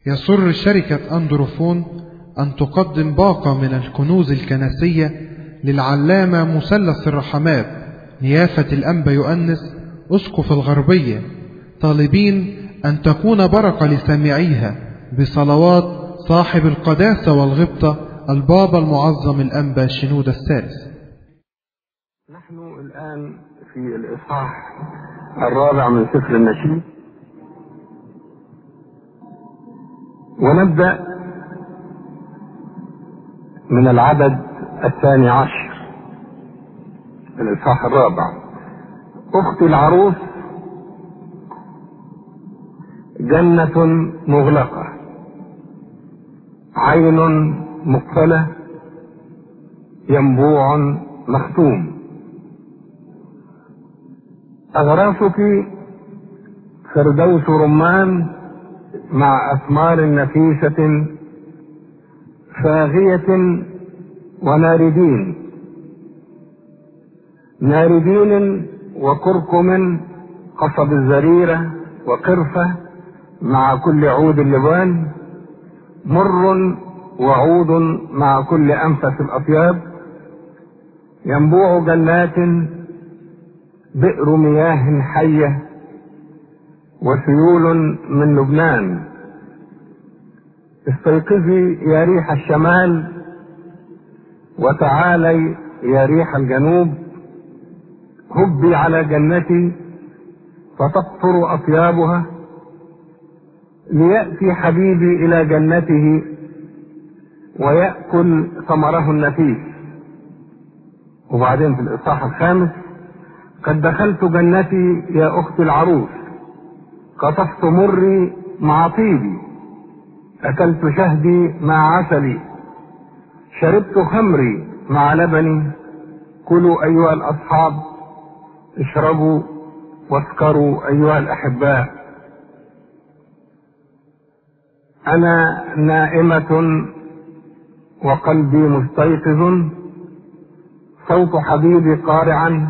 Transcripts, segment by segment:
يسر شركة أندروفون أن تقدم باقة من الكنوز الكنسية للعلامة مثلث الرحمات نيافة الأنبا يؤنس أسقف الغربية طالبين أن تكون بركة لسامعيها بصلوات صاحب القداسة والغبطة البابا المعظم الأنبا شنود الثالث نحن الآن في الإصحاح الرابع من سفر النشيد ونبدأ من العدد الثاني عشر الإصحاح الرابع أختي العروس جنة مغلقة عين مقفلة ينبوع مختوم أغرافك فردوس رمان مع أثمار نفيسة فاغية وناردين ناردين وكركم قصب الزريرة وقرفة مع كل عود اللبان مر وعود مع كل أنفس الأطياب ينبوع جنات بئر مياه حية وسيول من لبنان استيقظي يا ريح الشمال وتعالي يا ريح الجنوب هبي على جنتي فتقطر أطيابها ليأتي حبيبي إلى جنته ويأكل ثمره النفيس وبعدين في الإصحاح الخامس قد دخلت جنتي يا أختي العروس قطفت مري مع طيبي أكلت شهدي مع عسلي شربت خمري مع لبني كلوا أيها الأصحاب اشربوا واسكروا أيها الأحباء أنا نائمة وقلبي مستيقظ صوت حبيبي قارعا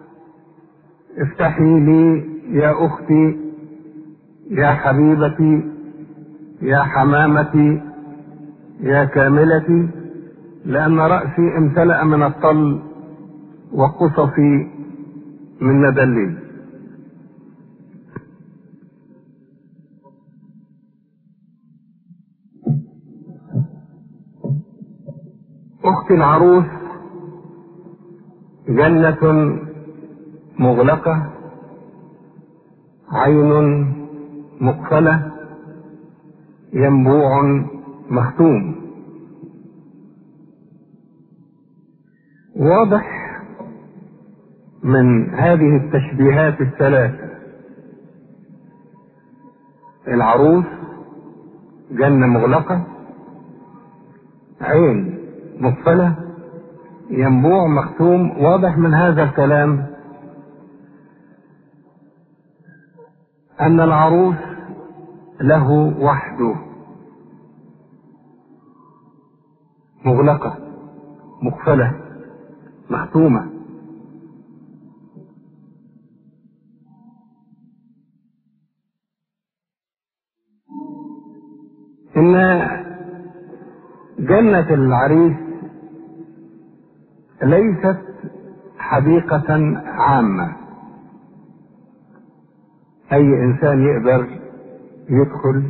افتحي لي يا أختي يا حبيبتي يا حمامتي يا كاملتي لأن رأسي امتلأ من الطل وقصفي من ندى الليل أختي العروس جنة مغلقة عين مقفلة ينبوع مختوم واضح من هذه التشبيهات الثلاثة العروس جنة مغلقة عين مقفلة ينبوع مختوم واضح من هذا الكلام أن العروس له وحده مغلقة مقفلة مختومة إن جنة العريس ليست حديقة عامة أي إنسان يقدر يدخل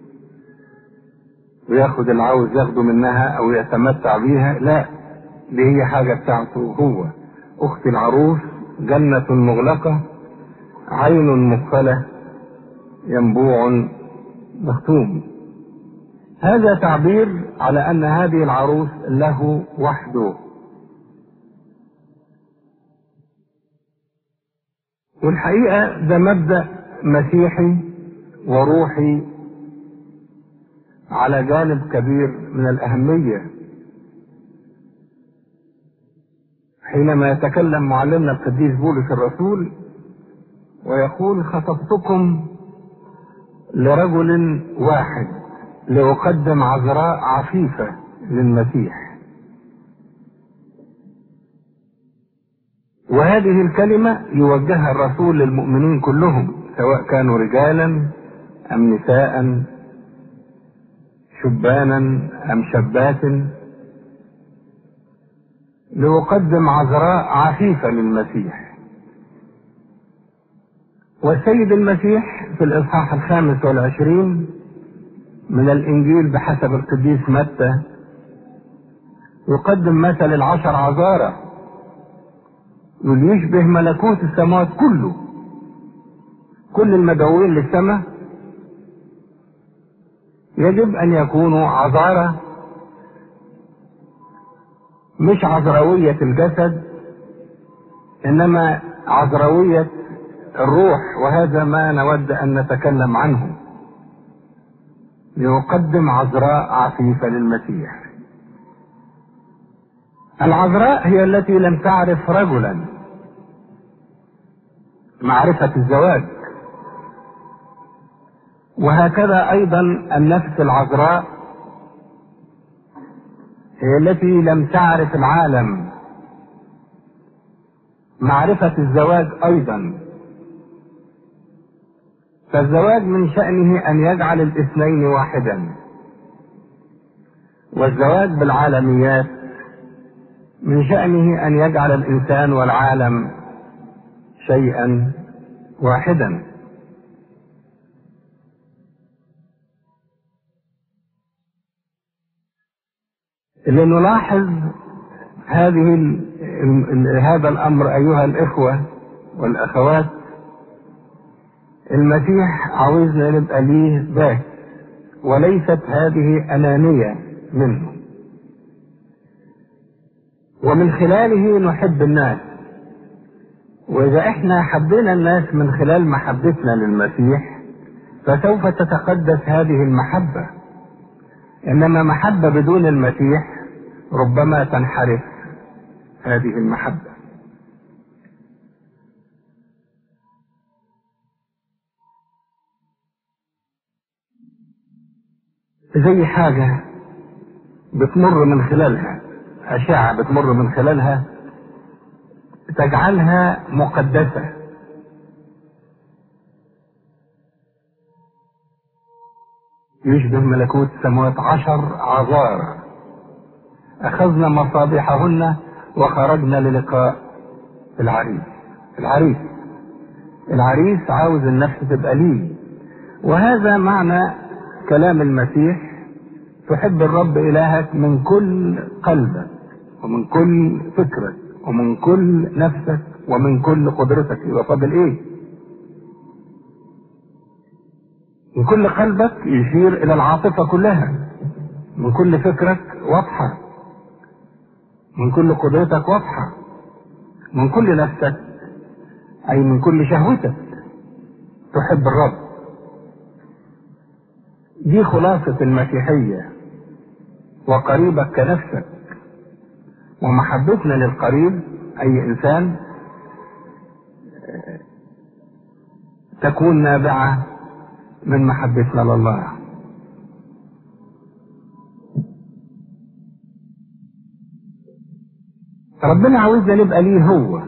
وياخد اللي عاوز ياخده منها أو يتمتع بيها لا دي هي حاجة بتاعته هو أخت العروس جنة مغلقة عين مقفلة ينبوع مختوم هذا تعبير على أن هذه العروس له وحده والحقيقة ده مبدأ مسيحي وروحي على جانب كبير من الأهمية حينما يتكلم معلمنا القديس بولس الرسول ويقول خطبتكم لرجل واحد لأقدم عذراء عفيفة للمسيح وهذه الكلمة يوجهها الرسول للمؤمنين كلهم سواء كانوا رجالا أم نساء شبانا أم شابات لأقدم عذراء عفيفة للمسيح والسيد المسيح في الإصحاح الخامس والعشرين من الإنجيل بحسب القديس متى يقدم مثل العشر عذارى يقول يشبه ملكوت السماوات كله كل المدعوين للسماء يجب أن يكونوا عذارى مش عذراوية الجسد إنما عذراوية الروح وهذا ما نود أن نتكلم عنه ليقدم عذراء عفيفة للمسيح العذراء هي التي لم تعرف رجلا معرفة الزواج وهكذا أيضا النفس العذراء هي التي لم تعرف العالم معرفة الزواج أيضا فالزواج من شأنه أن يجعل الاثنين واحدا والزواج بالعالميات من شأنه أن يجعل الإنسان والعالم شيئا واحدا لنلاحظ هذه ال ال هذا الأمر أيها الإخوة والأخوات المسيح عاوزنا نبقى ليه ذات وليست هذه أنانية منه ومن خلاله نحب الناس وإذا احنا حبينا الناس من خلال محبتنا للمسيح فسوف تتقدس هذه المحبة إنما محبة بدون المسيح ربما تنحرف هذه المحبة زي حاجة بتمر من خلالها أشعة بتمر من خلالها تجعلها مقدسة يشبه ملكوت السماوات عشر عذار أخذنا مصابيحهن وخرجنا للقاء العريس العريس العريس عاوز النفس تبقى ليه وهذا معنى كلام المسيح تحب الرب إلهك من كل قلبك ومن كل فكرك ومن كل نفسك ومن كل قدرتك يبقى فاضل ايه من كل قلبك يشير الى العاطفة كلها من كل فكرك واضحة من كل قدرتك واضحة من كل نفسك اي من كل شهوتك تحب الرب دي خلاصة المسيحية وقريبك كنفسك ومحبتنا للقريب اي انسان تكون نابعة من محبتنا لله ربنا عاوزنا نبقى ليه هو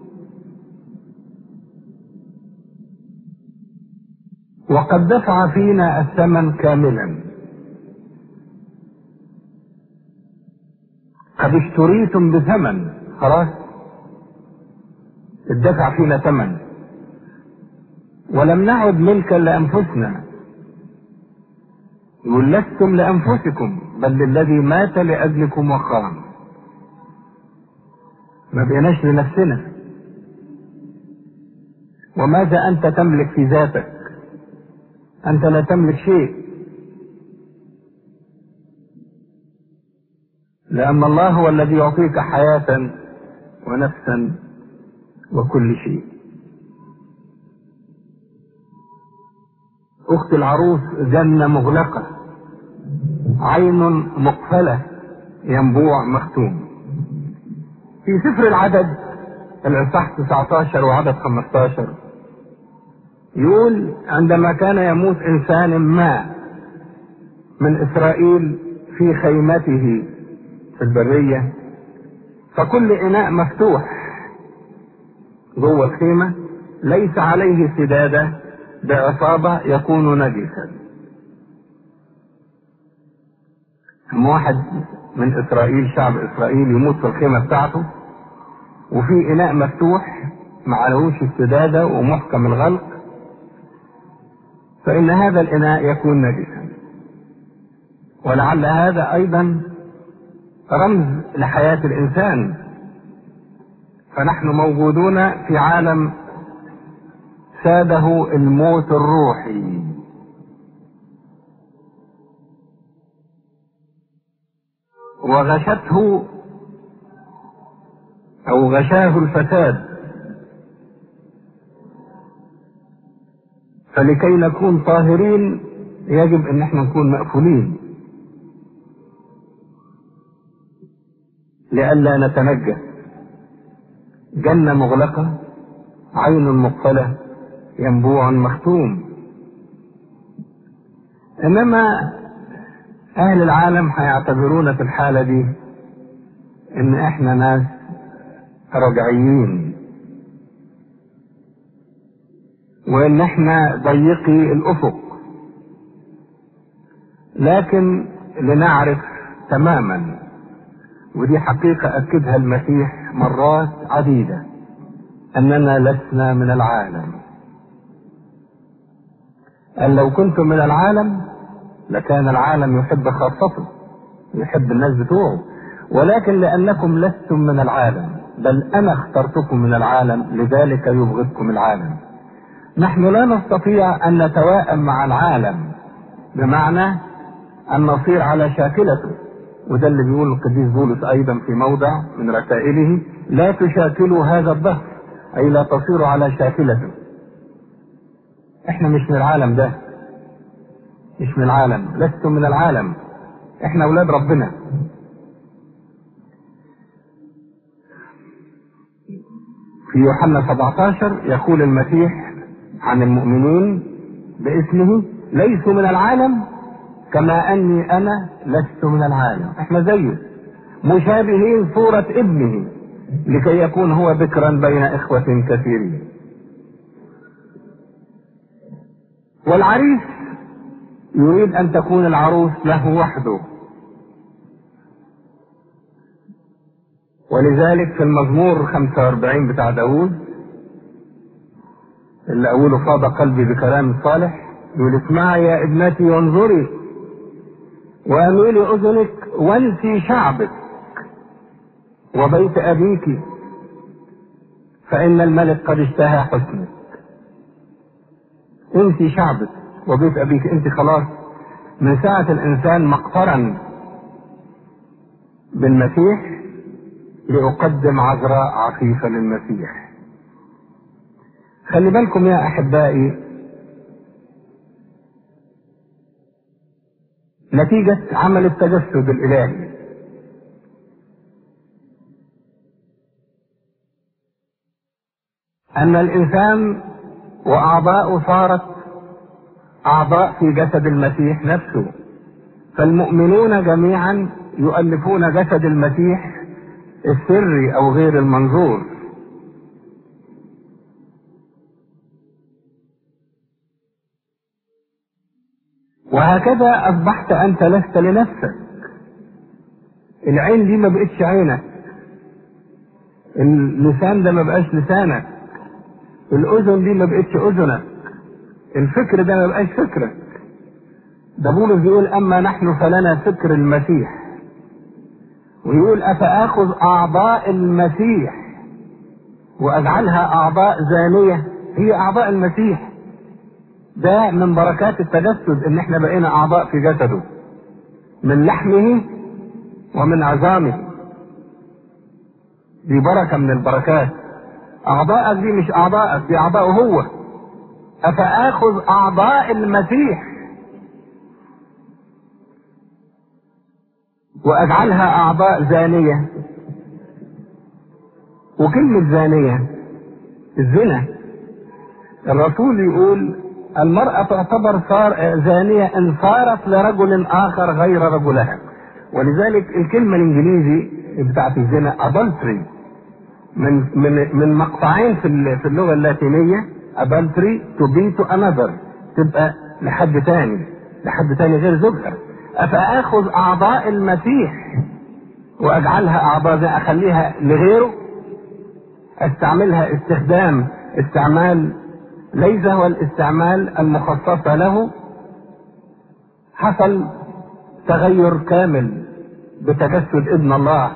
وقد دفع فينا الثمن كاملا قد اشتريتم بثمن خلاص الدفع فينا ثمن ولم نعد ملكا لانفسنا يقول لستم لانفسكم بل للذي مات لاجلكم وقام ما بقيناش لنفسنا وماذا انت تملك في ذاتك انت لا تملك شيء لان الله هو الذي يعطيك حياه ونفسا وكل شيء اخت العروس جنه مغلقه عين مقفله ينبوع مختوم في سفر العدد الاصحاح 19 وعدد 15 يقول عندما كان يموت انسان ما من اسرائيل في خيمته في البريه فكل اناء مفتوح جوه الخيمه ليس عليه سداده بعصابه يكون نجسا اما واحد من اسرائيل شعب اسرائيل يموت في الخيمه بتاعته وفي اناء مفتوح معلهوش السداده ومحكم الغلق فان هذا الاناء يكون نجسا ولعل هذا ايضا رمز لحياه الانسان فنحن موجودون في عالم ساده الموت الروحي وغشته او غشاه الفساد فلكي نكون طاهرين يجب ان احنا نكون مقفولين لئلا نتنجس جنة مغلقة عين مقفلة ينبوع مختوم انما اهل العالم هيعتبرونا في الحالة دي ان احنا ناس رجعيين وان احنا ضيقي الافق لكن لنعرف تماما ودي حقيقة اكدها المسيح مرات عديدة اننا لسنا من العالم قال لو كنتم من العالم لكان العالم يحب خاصته يحب الناس بتوعه ولكن لأنكم لستم من العالم بل أنا اخترتكم من العالم لذلك يبغضكم العالم نحن لا نستطيع أن نتواءم مع العالم بمعنى أن نصير على شاكلته وده اللي بيقول القديس بولس أيضا في موضع من رسائله لا تشاكلوا هذا الظهر أي لا تصيروا على شاكلته احنا مش من العالم ده مش من العالم لستم من العالم احنا اولاد ربنا في يوحنا 17 يقول المسيح عن المؤمنين باسمه ليسوا من العالم كما اني انا لست من العالم احنا زيه مشابهين صورة ابنه لكي يكون هو بكرا بين اخوة كثيرين والعريس يريد ان تكون العروس له وحده ولذلك في المزمور 45 بتاع داود اللي أوله فاض قلبي بكلام صالح يقول اسمعي يا ابنتي وانظري وأميلي أذنك وانسي شعبك وبيت أبيك فإن الملك قد اشتهى حسنك انسي شعبك وبيت أبيك أنت خلاص من ساعة الإنسان مقترن بالمسيح لأقدم عذراء عفيفة للمسيح خلي بالكم يا أحبائي نتيجة عمل التجسد الإلهي أن الإنسان وأعضاؤه صارت أعضاء في جسد المسيح نفسه فالمؤمنون جميعا يؤلفون جسد المسيح السري او غير المنظور وهكذا اصبحت انت لست لنفسك العين دي ما بقتش عينك اللسان ده ما بقاش لسانك الاذن دي ما بقتش اذنك الفكر ده ما بقاش فكرك ده بولس بيقول اما نحن فلنا فكر المسيح ويقول افاخذ اعضاء المسيح واجعلها اعضاء زانيه هي اعضاء المسيح ده من بركات التجسد ان احنا بقينا اعضاء في جسده من لحمه ومن عظامه دي بركه من البركات اعضائك دي مش اعضائك دي اعضائه هو افاخذ اعضاء المسيح واجعلها اعضاء زانيه وكلمه زانيه الزنا الرسول يقول المرأة تعتبر صار زانية إن صارت لرجل آخر غير رجلها ولذلك الكلمة الإنجليزي بتاعت الزنا adultery من من من مقطعين في في اللغة اللاتينية adultery to be to another تبقى لحد تاني لحد تاني غير زوجها افاخذ اعضاء المسيح واجعلها اعضاء زي اخليها لغيره استعملها استخدام استعمال ليس هو الاستعمال المخصص له حصل تغير كامل بتجسد ابن الله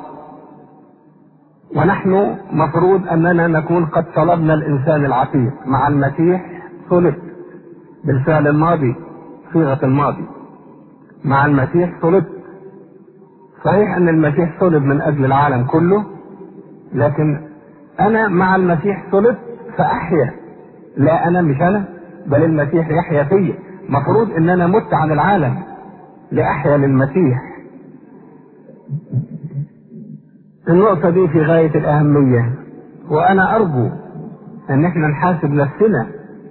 ونحن مفروض اننا نكون قد صلبنا الانسان العتيق مع المسيح صلب بالفعل الماضي صيغه الماضي مع المسيح صلب صحيح ان المسيح صلب من اجل العالم كله لكن انا مع المسيح صلب فاحيا لا انا مش انا بل المسيح يحيا فيا مفروض ان انا مت عن العالم لاحيا للمسيح النقطة دي في غاية الأهمية وأنا أرجو أن احنا نحاسب نفسنا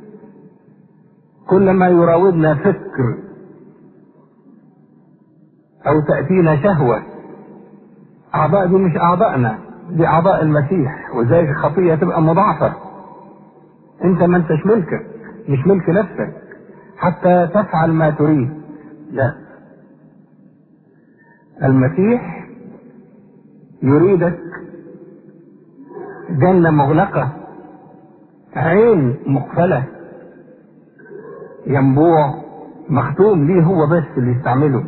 كل ما يراودنا فكر أو تأتينا شهوة أعضاء دي مش أعضائنا دي أعضاء المسيح وذلك الخطية تبقى مضاعفة أنت ما أنتش ملكك مش ملك نفسك حتى تفعل ما تريد لا المسيح يريدك جنة مغلقة عين مقفلة ينبوع مختوم ليه هو بس اللي يستعمله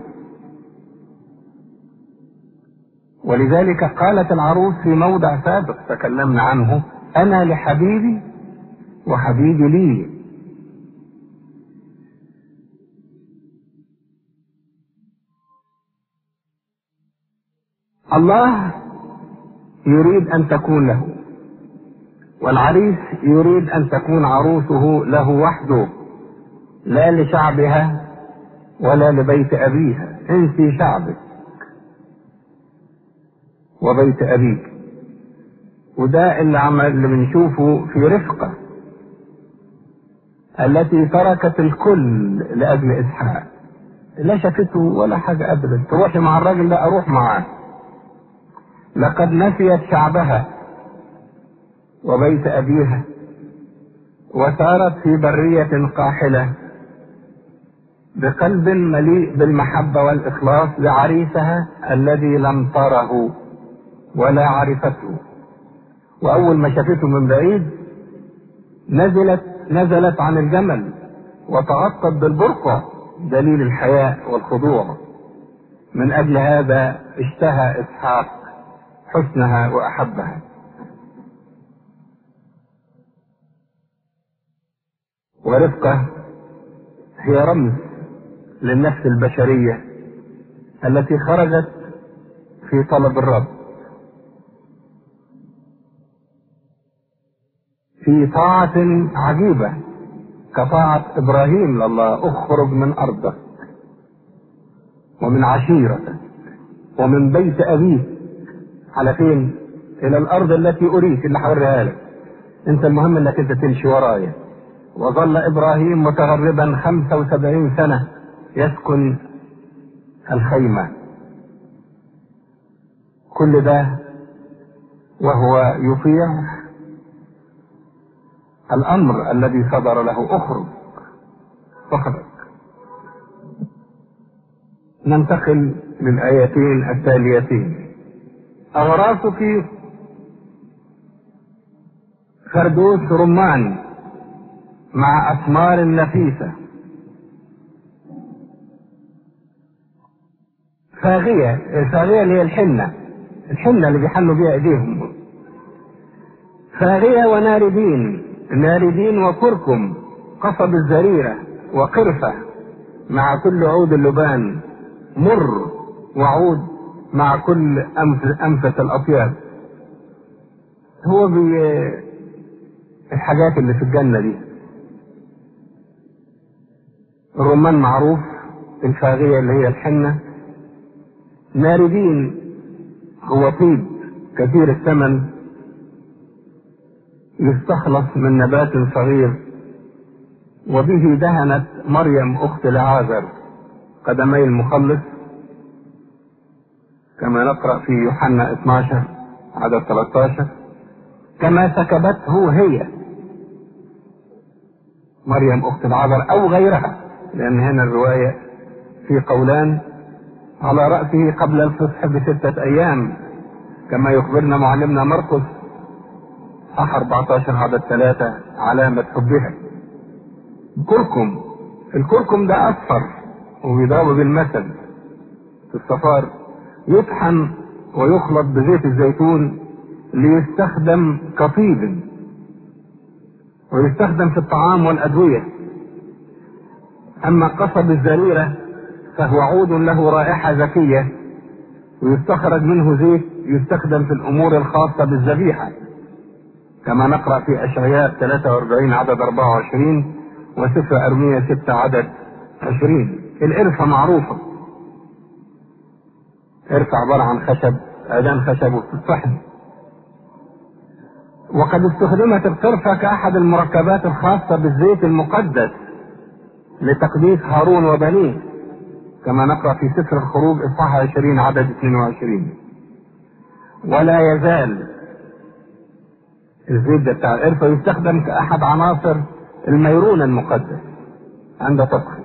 ولذلك قالت العروس في موضع سابق تكلمنا عنه أنا لحبيبي وحبيبي لي الله يريد ان تكون له والعريس يريد ان تكون عروسه له وحده لا لشعبها ولا لبيت ابيها انسي شعبك وبيت ابيك وده اللي عمل اللي بنشوفه في رفقه التي تركت الكل لاجل اسحاق لا شافته ولا حاجه ابدا تروحي مع الراجل ده اروح معاه لقد نسيت شعبها وبيت أبيها وسارت في برية قاحلة بقلب مليء بالمحبة والإخلاص لعريسها الذي لم تره ولا عرفته وأول ما شافته من بعيد نزلت نزلت عن الجمل وتغطت بالبرقع دليل الحياء والخضوع من أجل هذا اشتهى إسحاق حسنها واحبها ورفقه هي رمز للنفس البشريه التي خرجت في طلب الرب في طاعة عجيبة كطاعة إبراهيم لله اخرج من أرضك ومن عشيرتك ومن بيت أبيك على فين؟ إلى الأرض التي أريك اللي هوريها لك. أنت المهم إنك أنت تمشي ورايا. وظل إبراهيم متغربا 75 سنة يسكن الخيمة. كل ده وهو يطيع الأمر الذي صدر له اخرج فخرج. ننتقل للآيتين التاليتين. أغراسك فردوس رمان مع أثمار نفيسة فاغية الفاغية اللي هي الحنة الحنة اللي بيحلوا بيها ايديهم فاغية وناردين ناردين وكركم قصب الزريرة وقرفة مع كل عود اللبان مر وعود مع كل أنف أنفس الأطياب هو بي الحاجات اللي في الجنة دي الرمان معروف الفاغية اللي هي الحنة ناردين هو طيب كثير الثمن يستخلص من نبات صغير وبه دهنت مريم أخت لعازر قدمي المخلص كما نقرأ في يوحنا 12 عدد 13 كما سكبته هي مريم أخت العذر أو غيرها لأن هنا الرواية في قولان على رأسه قبل الفصح بستة أيام كما يخبرنا معلمنا مرقس صح 14 عدد ثلاثة علامة حبها كركم الكركم ده أصفر وبيضرب بالمثل في الصفار يطحن ويخلط بزيت الزيتون ليستخدم كطيب ويستخدم في الطعام والأدوية أما قصب الزريرة فهو عود له رائحة ذكية ويستخرج منه زيت يستخدم في الأمور الخاصة بالذبيحة كما نقرأ في أشعياء 43 عدد 24 وسفر أرمية 6 عدد 20 القرفة معروفة قرفة عبارة عن خشب أدان خشب وبتطحن وقد استخدمت القرفة كأحد المركبات الخاصة بالزيت المقدس لتقديس هارون وبنيه كما نقرأ في سفر الخروج إصحاح 20 عدد 22 ولا يزال الزيت ده بتاع القرفة يستخدم كأحد عناصر الميرون المقدس عند طبخ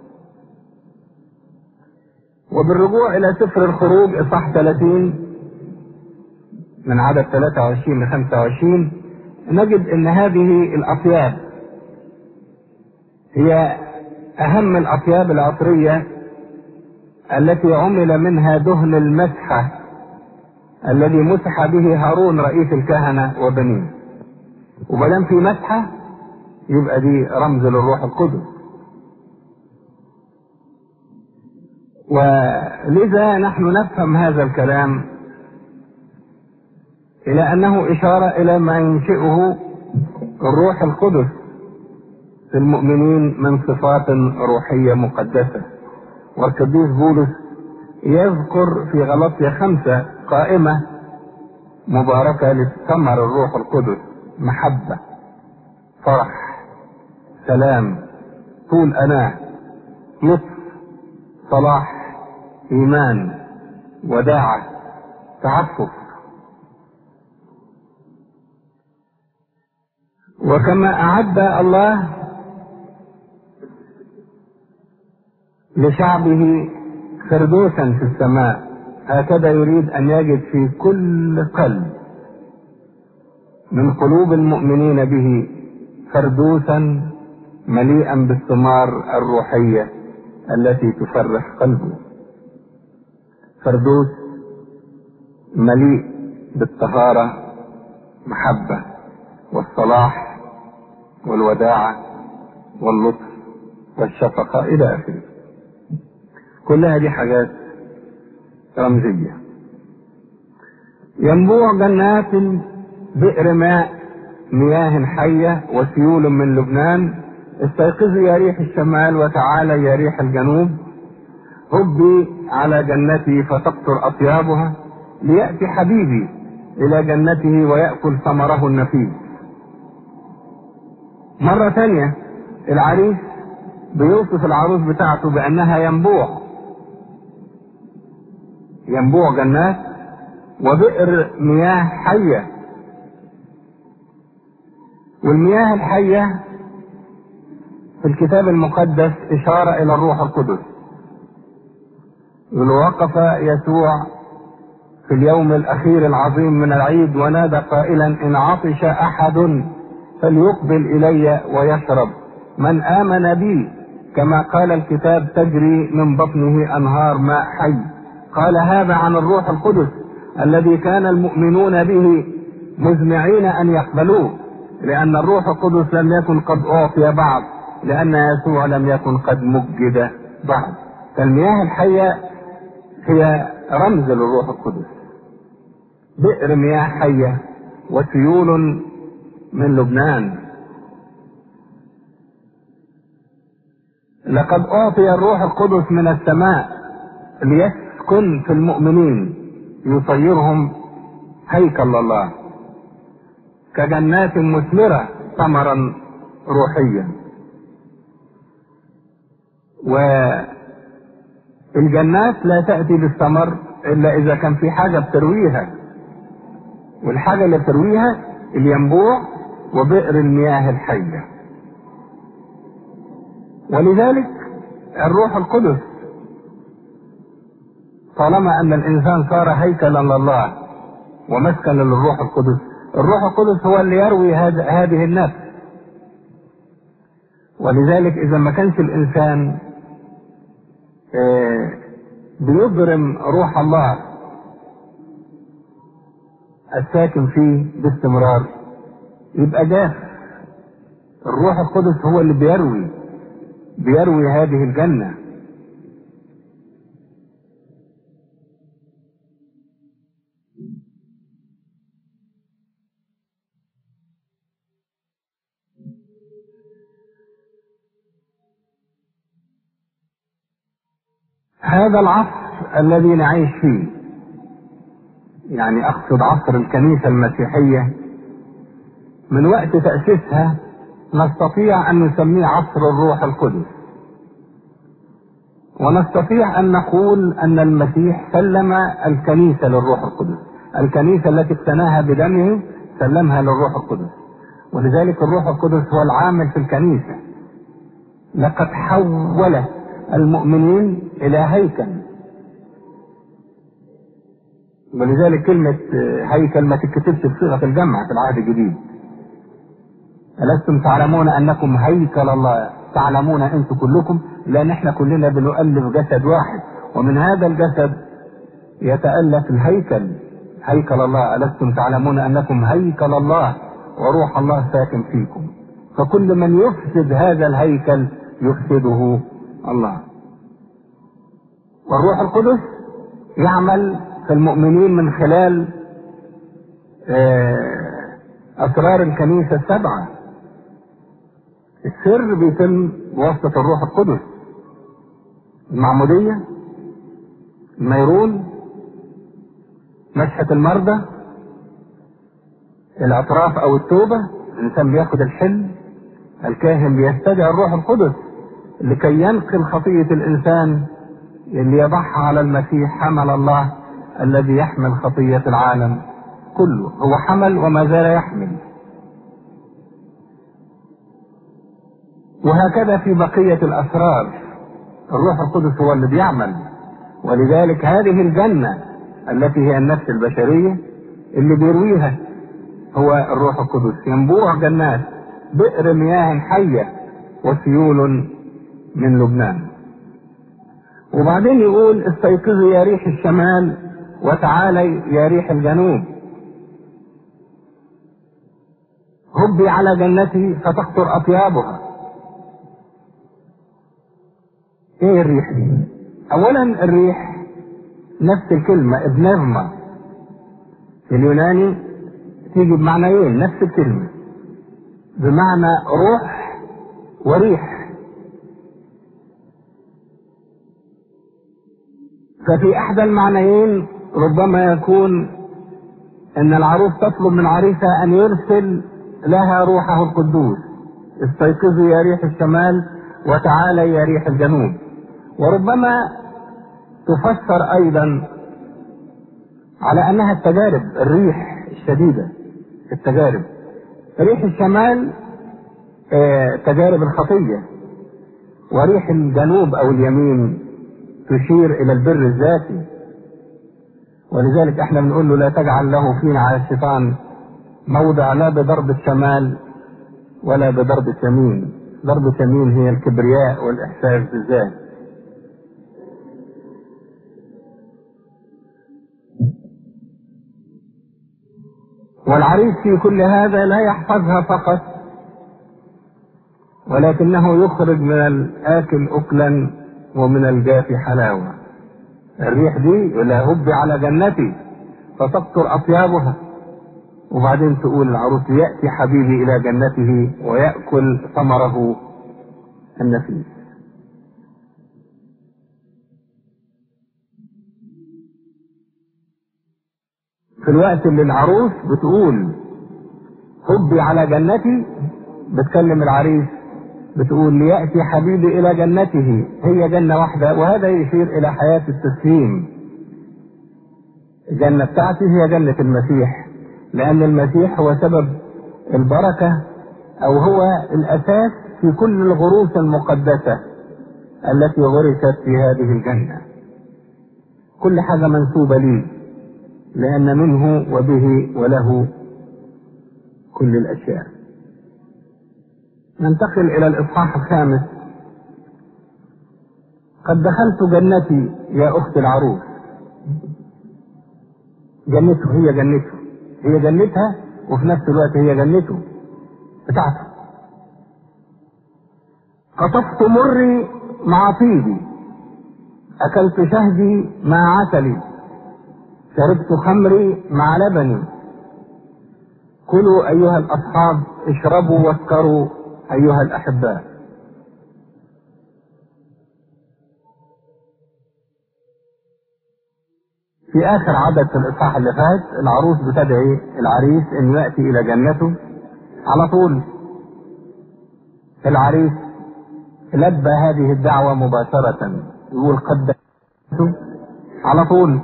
وبالرجوع إلى سفر الخروج إصحاح 30 من عدد 23 ل 25 نجد أن هذه الأطياب هي أهم الأطياب العطرية التي عمل منها دهن المسحة الذي مسح به هارون رئيس الكهنة وبنيه ومادام في مسحة يبقى دي رمز للروح القدس ولذا نحن نفهم هذا الكلام إلى أنه إشارة إلى ما ينشئه الروح القدس في المؤمنين من صفات روحية مقدسة والقديس بولس يذكر في غلطية خمسة قائمة مباركة لثمر الروح القدس محبة فرح سلام طول أناة لطف صلاح إيمان وداعة تعفف وكما أعد الله لشعبه فردوسا في السماء هكذا يريد أن يجد في كل قلب من قلوب المؤمنين به فردوسا مليئا بالثمار الروحية التي تفرح قلبه فردوس مليء بالطهارة محبة والصلاح والوداعة واللطف والشفقة إلى آخره كلها دي حاجات رمزية ينبوع جنات بئر ماء مياه حية وسيول من لبنان استيقظي يا ريح الشمال وتعالى يا ريح الجنوب هبي على جنتي فتقطر أطيابها ليأتي حبيبي إلى جنته ويأكل ثمره النفيس مرة ثانية العريس بيوصف العروس بتاعته بأنها ينبوع ينبوع جنات وبئر مياه حية والمياه الحية في الكتاب المقدس إشارة إلى الروح القدس وقف يسوع في اليوم الأخير العظيم من العيد ونادى قائلا إن عطش أحد فليقبل إلي ويشرب من آمن بي كما قال الكتاب تجري من بطنه أنهار ماء حي قال هذا عن الروح القدس الذي كان المؤمنون به مزمعين أن يقبلوه لأن الروح القدس لم يكن قد أعطي بعد لأن يسوع لم يكن قد مجد بعد فالمياه الحية هي رمز للروح القدس بئر مياه حية وسيول من لبنان لقد أعطي الروح القدس من السماء ليسكن في المؤمنين يصيرهم هيكل الله كجنات مثمرة ثمرا روحيا والجنات لا تأتي بالثمر إلا إذا كان في حاجة بترويها والحاجة اللي بترويها الينبوع وبئر المياه الحية ولذلك الروح القدس طالما ان الانسان صار هيكلا لله ومسكنا للروح القدس الروح القدس هو اللي يروي هذه النفس ولذلك اذا ما كانش الانسان بيضرم روح الله الساكن فيه باستمرار يبقى جاف الروح القدس هو اللي بيروي بيروي هذه الجنة هذا العصر الذي نعيش فيه يعني اقصد عصر الكنيسة المسيحية من وقت تأسيسها نستطيع ان نسميه عصر الروح القدس ونستطيع ان نقول ان المسيح سلم الكنيسة للروح القدس الكنيسة التي اقتناها بدمه سلمها للروح القدس ولذلك الروح القدس هو العامل في الكنيسة لقد حول المؤمنين الى هيكل ولذلك كلمة هيكل ما تتكتبش بصيغة الجمع في العهد الجديد ألستم تعلمون أنكم هيكل الله تعلمون أنتم كلكم لأن احنا كلنا بنؤلف جسد واحد ومن هذا الجسد يتألف الهيكل هيكل الله ألستم تعلمون أنكم هيكل الله وروح الله ساكن فيكم فكل من يفسد هذا الهيكل يفسده الله والروح القدس يعمل في المؤمنين من خلال أسرار الكنيسة السبعة السر بيتم بواسطة الروح القدس المعمودية الميرون مسحة المرضى الاعتراف او التوبة الانسان بياخد الحلم الكاهن بيستدعي الروح القدس لكي ينقل خطية الانسان اللي يضعها على المسيح حمل الله الذي يحمل خطية العالم كله هو حمل وما زال يحمل وهكذا في بقية الأسرار الروح القدس هو اللي بيعمل ولذلك هذه الجنة التي هي النفس البشرية اللي بيرويها هو الروح القدس ينبوع جنات بئر مياه حية وسيول من لبنان وبعدين يقول استيقظي يا ريح الشمال وتعالي يا ريح الجنوب هبي على جنتي فتقطر أطيابها ايه الريح دي اولا الريح نفس الكلمة ابنغما في اليوناني تيجي بمعنيين نفس الكلمة بمعنى روح وريح ففي احدى المعنيين ربما يكون ان العروس تطلب من عريسها ان يرسل لها روحه القدوس استيقظي يا ريح الشمال وتعالى يا ريح الجنوب وربما تفسر ايضا على انها التجارب الريح الشديده التجارب ريح الشمال آه تجارب الخطيه وريح الجنوب او اليمين تشير الى البر الذاتي ولذلك احنا بنقول له لا تجعل له فينا على الشيطان موضع لا بضربة شمال ولا بضربة يمين ضربة يمين هي الكبرياء والإحساس بالذات والعريس في كل هذا لا يحفظها فقط ولكنه يخرج من الآكل أكلا ومن الجاف حلاوة الريح دي لا هب على جنتي فتقطر أطيابها وبعدين تقول العروس يأتي حبيبي إلى جنته ويأكل ثمره النفيس في الوقت اللي العروس بتقول حبي على جنتي بتكلم العريس بتقول ليأتي حبيبي إلى جنته هي جنة واحدة وهذا يشير إلى حياة التسليم الجنة بتاعتي هي جنة المسيح لأن المسيح هو سبب البركة أو هو الأساس في كل الغروس المقدسة التي غرست في هذه الجنة كل حاجة منسوبة لي لأن منه وبه وله كل الأشياء ننتقل إلى الإصحاح الخامس قد دخلت جنتي يا أخت العروس جنته هي جنته هي جنتها وفي نفس الوقت هي جنته بتاعته قطفت مري مع طيبي أكلت شهدي مع عسلي شربت خمري مع لبني كلوا أيها الأصحاب اشربوا واسكروا أيها الأحباء في آخر عدد في الإصحاح اللي فات العروس بتدعي العريس إن يأتي إلى جنته على طول العريس لبى هذه الدعوة مباشرة يقول قد على طول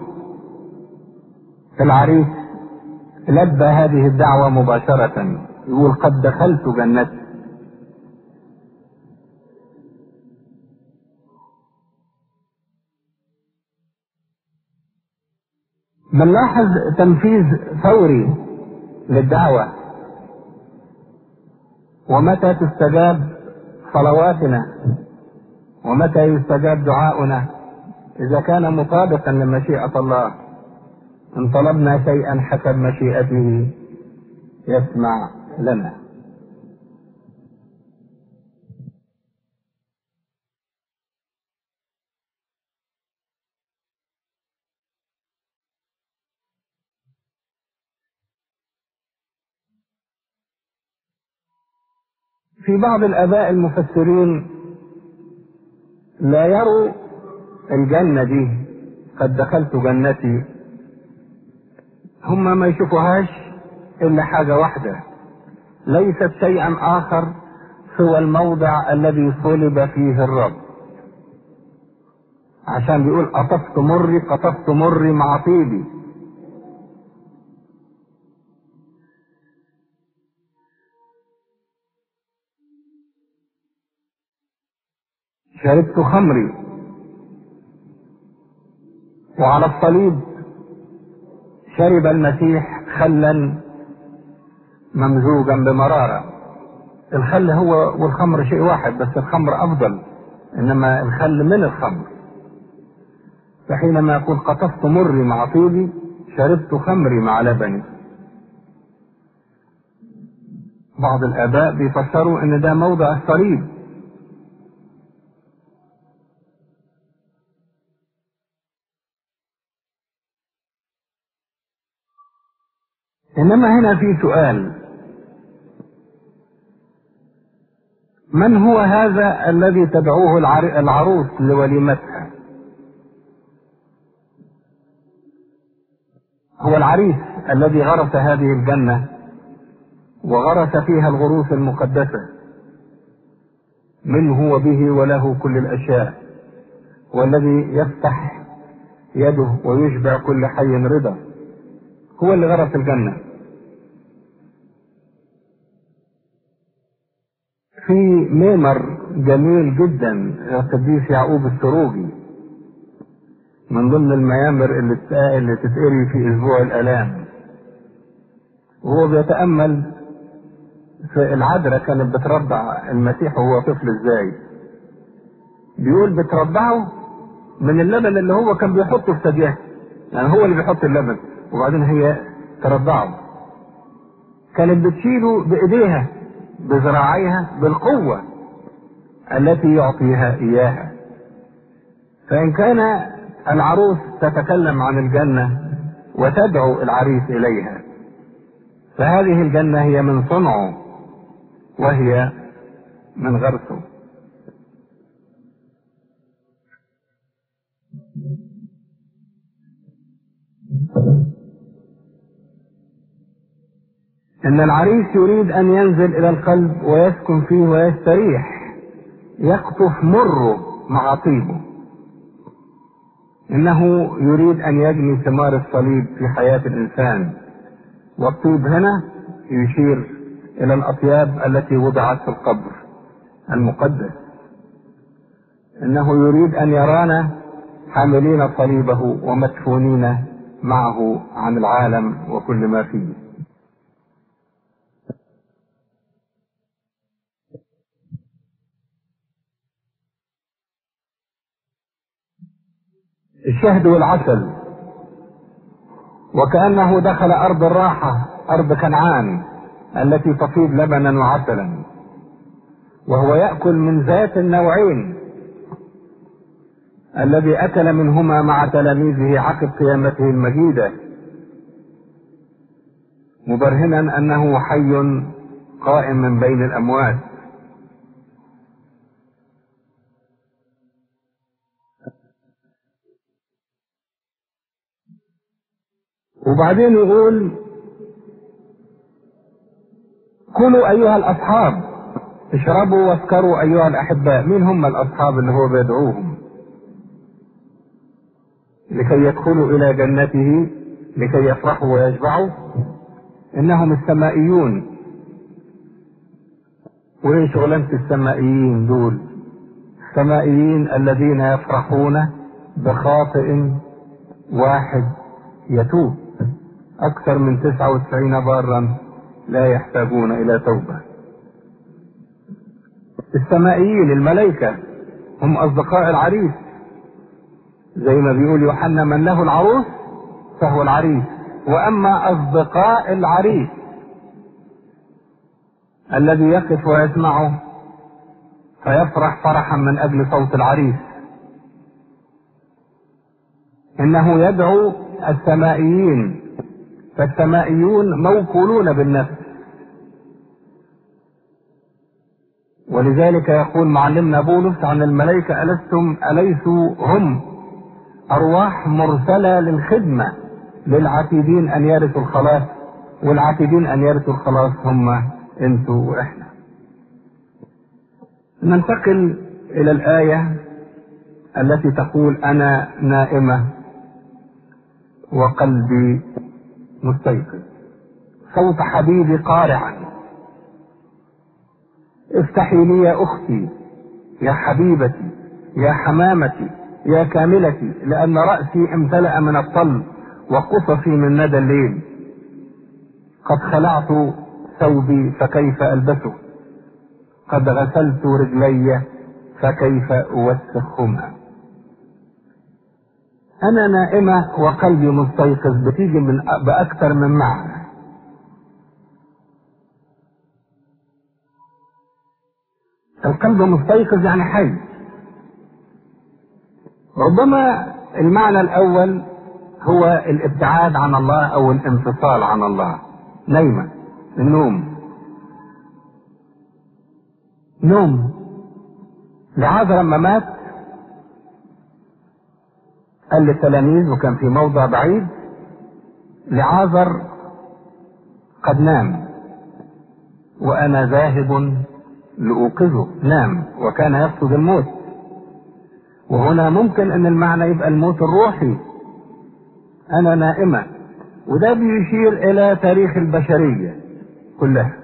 العريس لبى هذه الدعوة مباشرة يقول قد دخلت جنتي بنلاحظ تنفيذ فوري للدعوة ومتى تستجاب صلواتنا ومتى يستجاب دعاؤنا إذا كان مطابقا لمشيئة الله إن طلبنا شيئا حسب مشيئته يسمع لنا في بعض الآباء المفسرين لا يروا الجنة دي قد دخلت جنتي هم ما يشوفوهاش إلا حاجة واحدة ليست شيئا آخر سوى الموضع الذي صلب فيه الرب عشان بيقول قطفت مري قطفت مري مع طيبي شربت خمري وعلى الصليب شرب المسيح خلا ممزوجا بمرارة الخل هو والخمر شيء واحد بس الخمر أفضل إنما الخل من الخمر فحينما يقول قطفت مري مع طيبي شربت خمري مع لبني بعض الآباء بيفسروا إن ده موضع الصليب انما هنا في سؤال من هو هذا الذي تدعوه العروس لوليمتها هو العريس الذي غرس هذه الجنة وغرس فيها الغروس المقدسة منه وبه وله كل الأشياء والذي يفتح يده ويشبع كل حي رضا هو اللي غرس الجنة في ميمر جميل جدا القديس يعقوب السروجي من ضمن الميامر اللي اللي تتقري في اسبوع الالام وهو بيتامل في العذراء كانت بترضع المسيح وهو طفل ازاي بيقول بترضعه من اللبن اللي هو كان بيحطه في ثديها يعني هو اللي بيحط اللبن وبعدين هي ترضعه كانت بتشيله بايديها بذراعيها بالقوة التي يعطيها إياها فإن كان العروس تتكلم عن الجنة وتدعو العريس إليها فهذه الجنة هي من صنعه وهي من غرسه ان العريس يريد ان ينزل الى القلب ويسكن فيه ويستريح يقطف مره مع طيبه انه يريد ان يجني ثمار الصليب في حياة الانسان والطيب هنا يشير الى الاطياب التي وضعت في القبر المقدس انه يريد ان يرانا حاملين صليبه ومدفونين معه عن العالم وكل ما فيه الشهد والعسل وكأنه دخل أرض الراحة أرض كنعان التي تفيض لبنا وعسلا وهو يأكل من ذات النوعين الذي أكل منهما مع تلاميذه عقب قيامته المجيدة مبرهنا أنه حي قائم من بين الأموات وبعدين يقول كلوا أيها الأصحاب اشربوا واسكروا أيها الأحباء مين هم الأصحاب اللي هو بيدعوهم لكي يدخلوا إلى جنته لكي يفرحوا ويشبعوا إنهم السمائيون وإيه شغلانة السمائيين دول السمائيين الذين يفرحون بخاطئ واحد يتوب أكثر من تسعة وتسعين بارا لا يحتاجون إلى توبة السمائيين الملائكة هم أصدقاء العريس زي ما بيقول يوحنا من له العروس فهو العريس وأما أصدقاء العريس الذي يقف ويسمعه فيفرح فرحا من أجل صوت العريس إنه يدعو السمائيين فالسمائيون موكولون بالنفس ولذلك يقول معلمنا بولس عن الملائكة ألستم أليسوا هم أرواح مرسلة للخدمة للعتيدين أن يرثوا الخلاص والعتيدين أن يرثوا الخلاص هم أنتوا وإحنا ننتقل إلى الآية التي تقول أنا نائمة وقلبي مستيقظ صوت حبيبي قارعا افتحي لي يا اختي يا حبيبتي يا حمامتي يا كاملتي لان راسي امتلا من الطل وقصصي من ندى الليل قد خلعت ثوبي فكيف البسه قد غسلت رجلي فكيف اوسخهما أنا نائمة وقلبي مستيقظ بتيجي من بأكثر من معنى القلب مستيقظ يعني حي ربما المعنى الأول هو الابتعاد عن الله أو الانفصال عن الله نايمة النوم نوم لعازر لما مات قال للتلاميذ وكان في موضع بعيد لعازر قد نام وانا ذاهب لاوقظه نام وكان يقصد الموت وهنا ممكن ان المعنى يبقى الموت الروحي انا نائمه وده بيشير الى تاريخ البشريه كلها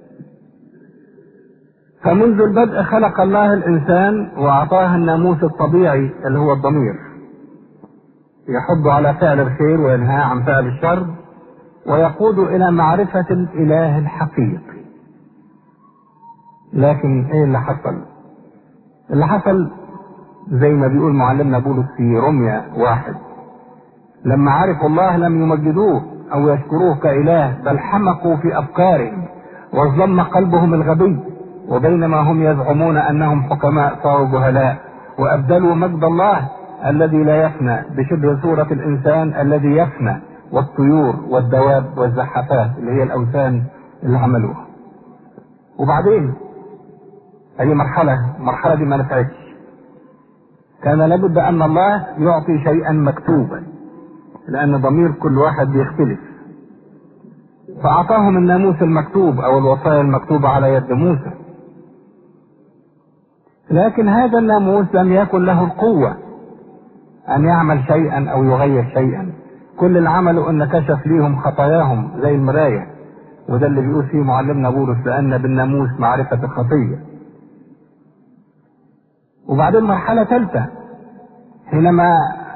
فمنذ البدء خلق الله الانسان واعطاه الناموس الطبيعي اللي هو الضمير يحض على فعل الخير وينهى عن فعل الشر ويقود الى معرفة الاله الحقيقي لكن ايه اللي حصل اللي حصل زي ما بيقول معلمنا بولس في رمية واحد لما عرفوا الله لم يمجدوه او يشكروه كاله بل حمقوا في افكارهم وظلم قلبهم الغبي وبينما هم يزعمون انهم حكماء صاروا جهلاء وابدلوا مجد الله الذي لا يفنى بشبه صورة الإنسان الذي يفنى والطيور والدواب والزحفات اللي هي الأوثان اللي عملوها وبعدين هذه مرحلة المرحلة دي ما نفعتش كان لابد أن الله يعطي شيئا مكتوبا لأن ضمير كل واحد بيختلف فأعطاهم الناموس المكتوب أو الوصايا المكتوبة على يد موسى لكن هذا الناموس لم يكن له القوة أن يعمل شيئا أو يغير شيئا كل اللي عمله أن كشف ليهم خطاياهم زي المراية وده اللي بيقول فيه معلمنا بولس لأن بالناموس معرفة الخطية وبعدين مرحلة ثالثة حينما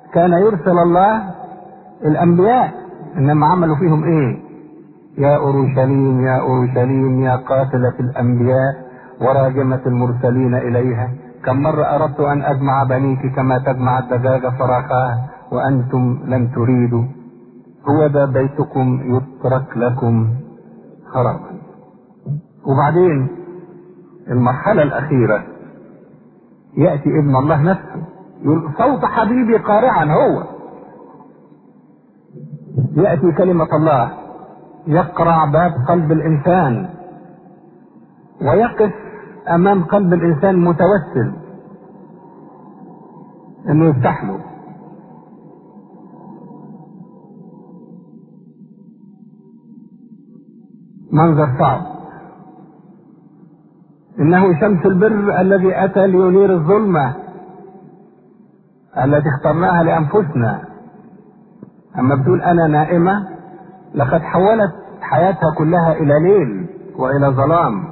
كان يرسل الله الأنبياء إنما عملوا فيهم إيه يا أورشليم يا أورشليم يا قاتلة الأنبياء وراجمة المرسلين إليها كم مرة أردت أن أجمع بنيك كما تجمع الدجاجة فراقها وأنتم لم تريدوا هو ذا بيتكم يترك لكم خرابا وبعدين المرحلة الأخيرة يأتي ابن الله نفسه يقول صوت حبيبي قارعا هو يأتي كلمة الله يقرع باب قلب الإنسان ويقف أمام قلب الإنسان متوسل إنه يفتح له منظر صعب إنه شمس البر الذي أتى لينير الظلمة التي اخترناها لأنفسنا أما بتقول أنا نائمة لقد حولت حياتها كلها إلى ليل وإلى ظلام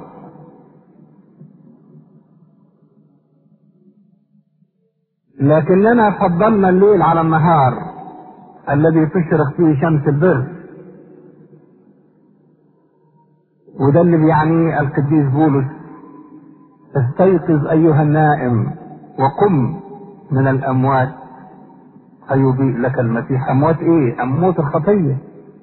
لكننا فضلنا الليل على النهار الذي تشرق فيه شمس البر وده اللي بيعنيه القديس بولس استيقظ ايها النائم وقم من الاموات فيضيء لك المسيح اموات ايه اموات الخطيه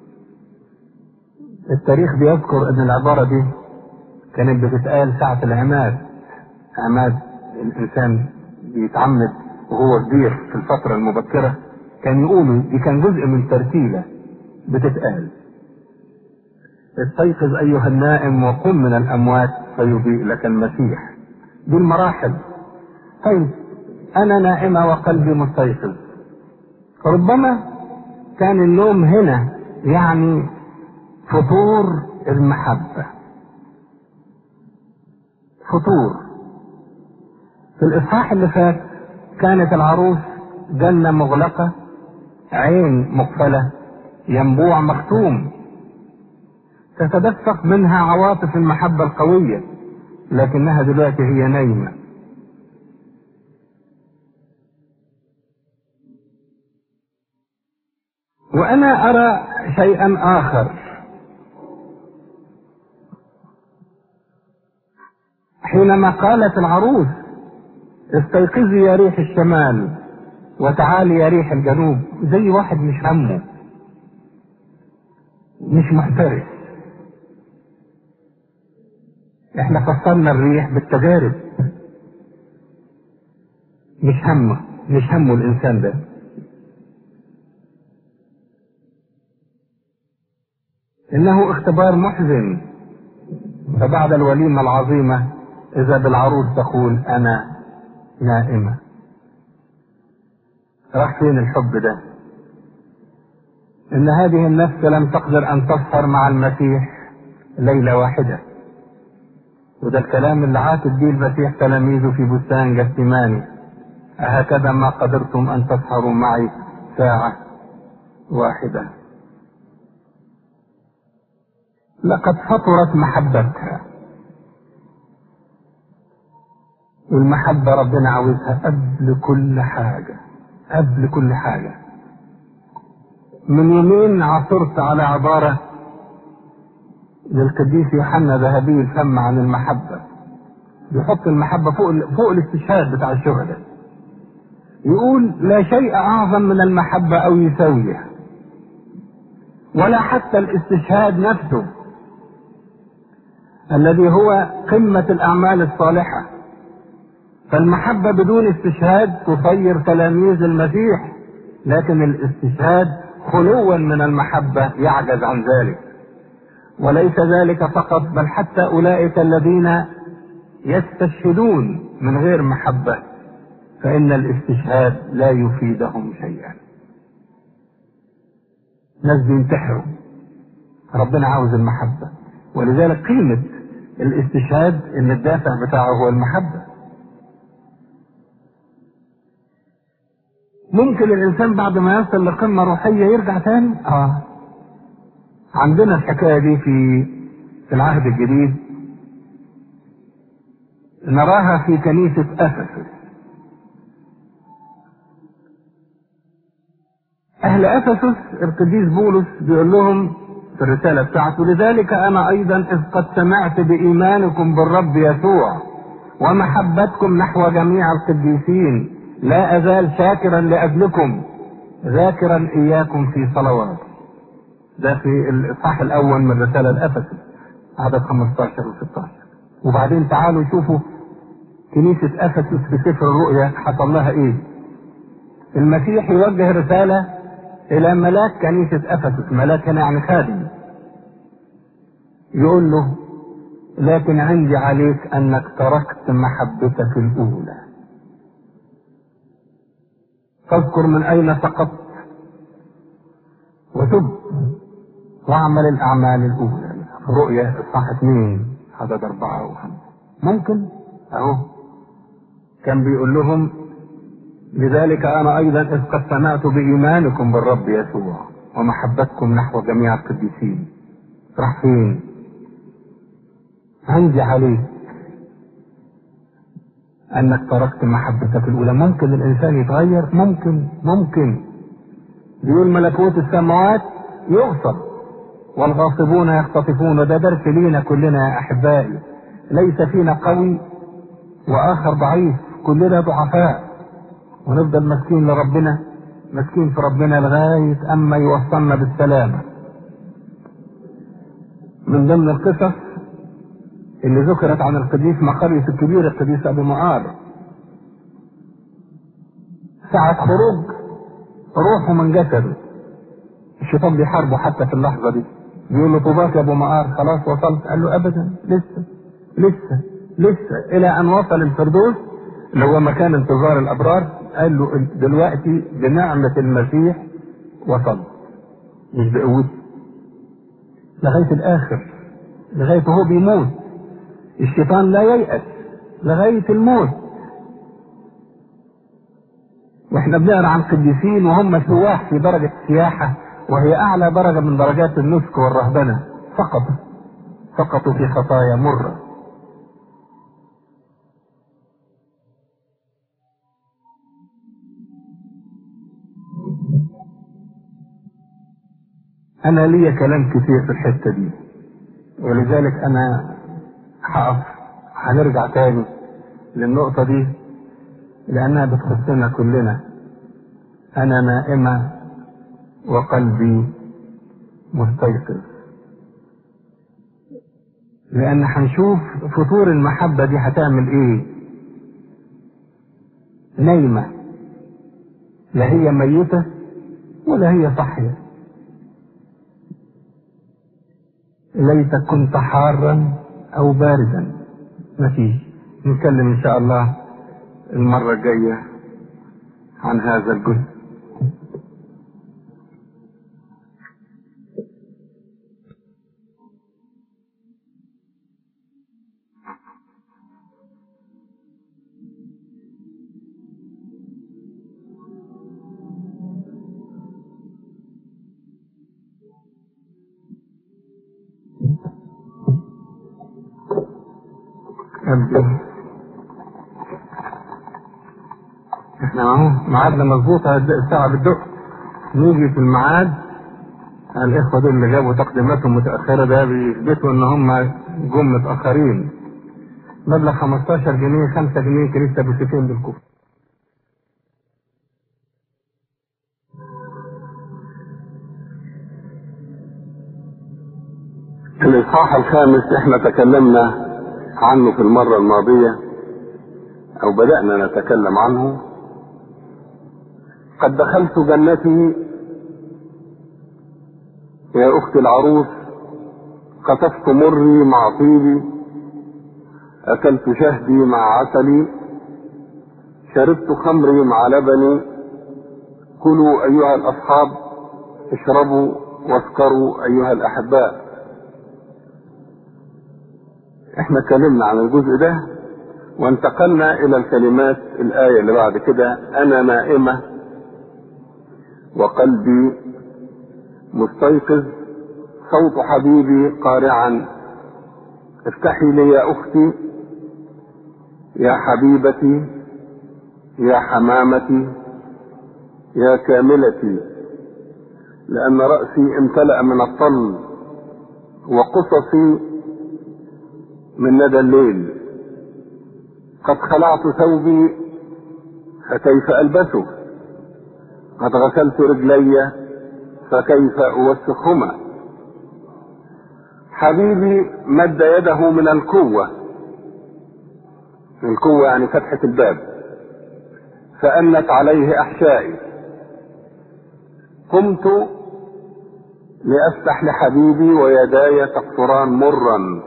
التاريخ بيذكر ان العباره دي كانت بتتقال ساعه العماد عماد الانسان بيتعمد وهو كبير في الفتره المبكره كان يقولوا دي كان جزء من ترتيله بتتقال استيقظ ايها النائم وقم من الاموات فيضيء لك المسيح دي المراحل طيب انا نائمه وقلبي مستيقظ ربما كان النوم هنا يعني فطور المحبه فطور في الاصحاح اللي فات كانت العروس جنه مغلقه عين مقفله ينبوع مختوم تتدفق منها عواطف المحبة القوية لكنها دلوقتي هي نايمة وأنا أرى شيئا آخر حينما قالت العروس استيقظي يا ريح الشمال وتعالي يا ريح الجنوب زي واحد مش همه مش محترف احنا فصلنا الريح بالتجارب مش همه مش همه الانسان ده انه اختبار محزن فبعد الوليمة العظيمة اذا بالعروس تقول انا نائمة راح فين الحب ده ان هذه النفس لم تقدر ان تسهر مع المسيح ليلة واحدة وده الكلام اللي عاتب به المسيح تلاميذه في بستان جثماني أهكذا ما قدرتم أن تسهروا معي ساعة واحدة لقد فطرت محبتها والمحبة ربنا عاوزها قبل كل حاجة قبل كل حاجة من يومين عثرت على عبارة للقديس يوحنا ذهبي الفم عن المحبة بيحط المحبة فوق فوق الاستشهاد بتاع الشهداء يقول لا شيء أعظم من المحبة أو يساويها ولا حتى الاستشهاد نفسه الذي هو قمة الأعمال الصالحة فالمحبة بدون استشهاد تصير تلاميذ المسيح لكن الاستشهاد خلوا من المحبة يعجز عن ذلك وليس ذلك فقط بل حتى أولئك الذين يستشهدون من غير محبة فإن الاستشهاد لا يفيدهم شيئا ناس بينتحروا ربنا عاوز المحبة ولذلك قيمة الاستشهاد ان الدافع بتاعه هو المحبة ممكن الانسان بعد ما يصل لقمة روحية يرجع تاني اه عندنا الحكاية دي في في العهد الجديد نراها في كنيسة افسس أهل أفسس القديس بولس بيقول لهم في الرسالة بتاعته لذلك أنا أيضا إذ قد سمعت بإيمانكم بالرب يسوع ومحبتكم نحو جميع القديسين لا أزال شاكرا لأجلكم ذاكرا إياكم في صلوات ده في الإصحاح الأول من رسالة الأفسس عدد 15 و 16 وبعدين تعالوا شوفوا كنيسة أفسس في سفر الرؤيا حصل لها إيه المسيح يوجه رسالة إلى ملاك كنيسة أفسس ملاك هنا يعني خادم يقول له لكن عندي عليك أنك تركت محبتك الأولى فاذكر من أين سقطت وتب واعمل الأعمال الأولى رؤيا إصحاح اثنين عدد أربعة وخمسة ممكن أهو كان بيقول لهم لذلك أنا أيضا إذ قد سمعت بإيمانكم بالرب يسوع ومحبتكم نحو جميع القديسين راح فين؟ عندي عليك أنك تركت محبتك الأولى ممكن الإنسان يتغير ممكن ممكن بيقول ملكوت السماوات يغصب والغاصبون يختطفون وده درس لينا كلنا يا أحبائي ليس فينا قوي وآخر ضعيف كلنا ضعفاء ونفضل ماسكين لربنا ماسكين في ربنا لغاية أما يوصلنا بالسلامة من ضمن القصص اللي ذكرت عن القديس مقريس الكبير القديس أبو معاذ ساعة خروج روحه من جسده الشيطان بيحاربه حتى في اللحظة دي بيقول له طوباك يا ابو معار خلاص وصلت قال له ابدا لسه لسه لسه الى ان وصل الفردوس اللي هو مكان انتظار الابرار قال له دلوقتي بنعمة المسيح وصلت مش بقوتي لغاية الاخر لغاية هو بيموت الشيطان لا ييأس لغاية الموت واحنا بنقرا عن قديسين وهم سواح في درجة السياحة وهي أعلى درجة من درجات النسك والرهبنة سقطوا سقطوا في خطايا مرة أنا لي كلام كتير في الحتة دي ولذلك أنا هقف هنرجع تاني للنقطة دي لأنها بتخصنا كلنا أنا نائمة وقلبي مستيقظ لأن هنشوف فطور المحبة دي هتعمل إيه نايمة لا هي ميتة ولا هي صحية ليتك كنت حارا أو باردا مفيش نتكلم إن شاء الله المرة الجاية عن هذا الجزء أبدأ احنا اهو ميعادنا مظبوط الساعة بتدق نيجي في الميعاد الإخوة دول اللي جابوا تقديماتهم متأخرة ده بيثبتوا إن هم جم متأخرين مبلغ 15 جنيه 5 جنيه كنيسة بسيتين بالكفر الإصحاح الخامس احنا تكلمنا عنه في المرة الماضية أو بدأنا نتكلم عنه قد دخلت جنتي يا أختي العروس قطفت مري مع طيبي أكلت شهدي مع عسلي شربت خمري مع لبني كلوا أيها الأصحاب اشربوا واسكروا أيها الأحباء احنا اتكلمنا عن الجزء ده وانتقلنا الى الكلمات الآية اللي بعد كده انا نائمة وقلبي مستيقظ صوت حبيبي قارعا افتحي لي يا اختي يا حبيبتي يا حمامتي يا كاملتي لأن رأسي امتلأ من الطل وقصصي من ندى الليل قد خلعت ثوبي فكيف ألبسه قد غسلت رجلي فكيف أوسخهما حبيبي مد يده من القوة القوة يعني فتحة الباب فأنت عليه أحشائي قمت لأفتح لحبيبي ويداي تقطران مرا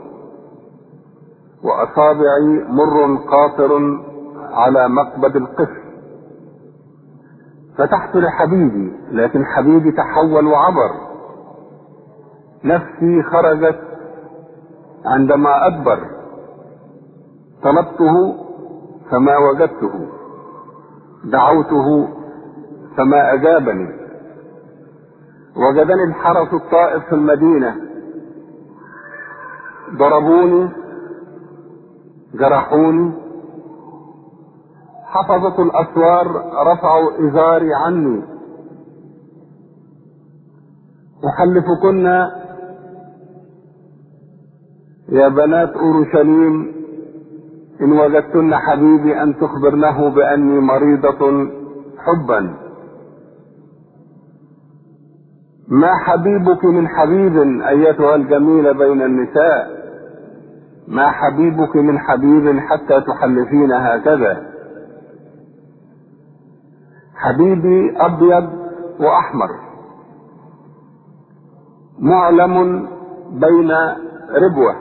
وأصابعي مر قاطر على مقبض القفل فتحت لحبيبي لكن حبيبي تحول وعبر نفسي خرجت عندما أدبر طلبته فما وجدته دعوته فما أجابني وجدني الحرس الطائف في المدينة ضربوني جرحوني حفظة الأسوار رفعوا إزاري عني أحلفكن يا بنات أورشليم إن وجدتن حبيبي أن تخبرنه بأني مريضة حبا ما حبيبك من حبيب أيتها الجميلة بين النساء ما حبيبك من حبيب حتى تحلفين هكذا حبيبي أبيض وأحمر معلم بين ربوة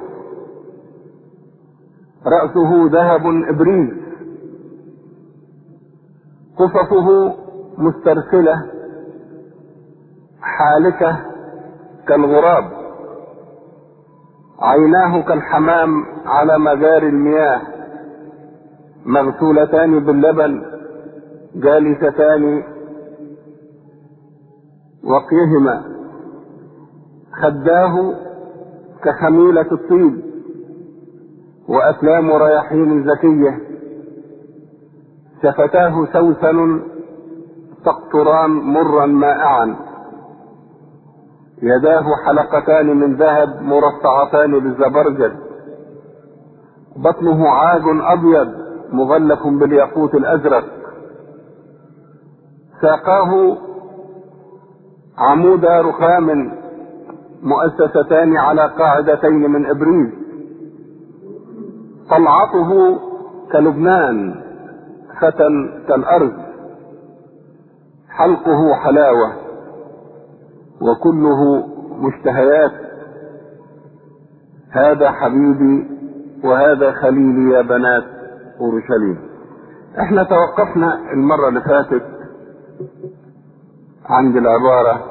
رأسه ذهب إبريز قصفه مسترسلة حالكة كالغراب عيناه كالحمام على مجاري المياه مغسولتان باللبن جالستان وقيهما خداه كخميلة الطيب وأسلام رياحين زكية شفتاه سوسن تقطران مرا مائعا يداه حلقتان من ذهب مرصعتان بالزبرجد بطنه عاج أبيض مغلف بالياقوت الأزرق ساقاه عمود رخام مؤسستان على قاعدتين من ابريز طلعته كلبنان فتى كالارض حلقه حلاوه وكله مشتهيات هذا حبيبي وهذا خليلي يا بنات اورشليم احنا توقفنا المره اللي فاتت عند العبارة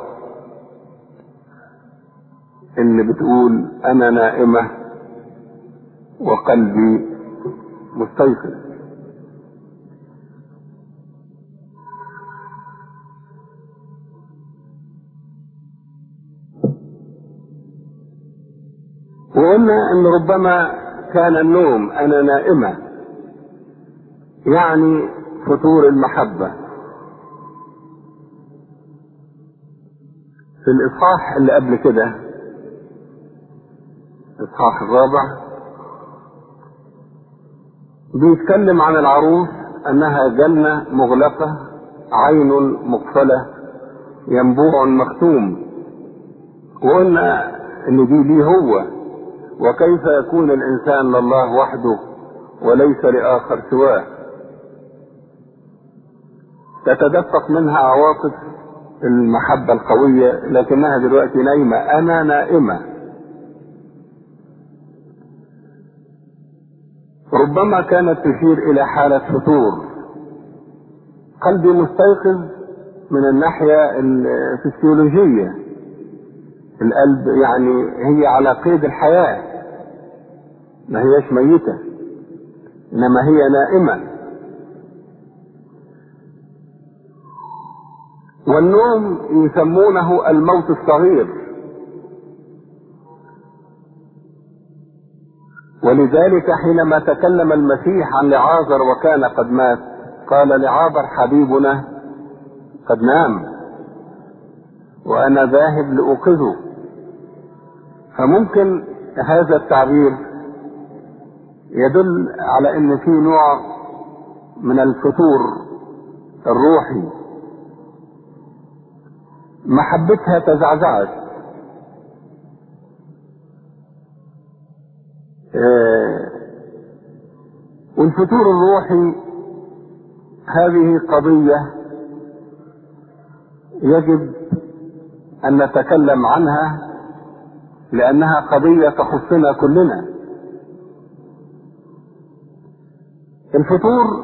اللي بتقول أنا نائمة وقلبي مستيقظ وقلنا ان ربما كان النوم انا نائمة يعني فتور المحبة في الاصحاح اللي قبل كده الاصحاح الرابع بيتكلم عن العروس انها جنة مغلقة عين مقفلة ينبوع مختوم وقلنا ان دي ليه هو وكيف يكون الانسان لله وحده وليس لاخر سواه تتدفق منها عواطف المحبة القوية لكنها دلوقتي نايمة أنا نائمة ربما كانت تشير إلى حالة فتور قلبي مستيقظ من الناحية الفسيولوجية القلب يعني هي على قيد الحياة ما هيش ميتة إنما هي نائمة والنوم يسمونه الموت الصغير ولذلك حينما تكلم المسيح عن لعازر وكان قد مات قال لعازر حبيبنا قد نام وأنا ذاهب لأوقظه فممكن هذا التعبير يدل على ان في نوع من الفتور الروحي محبتها تزعزعت آه، والفتور الروحي هذه قضية يجب أن نتكلم عنها لأنها قضية تخصنا كلنا الفتور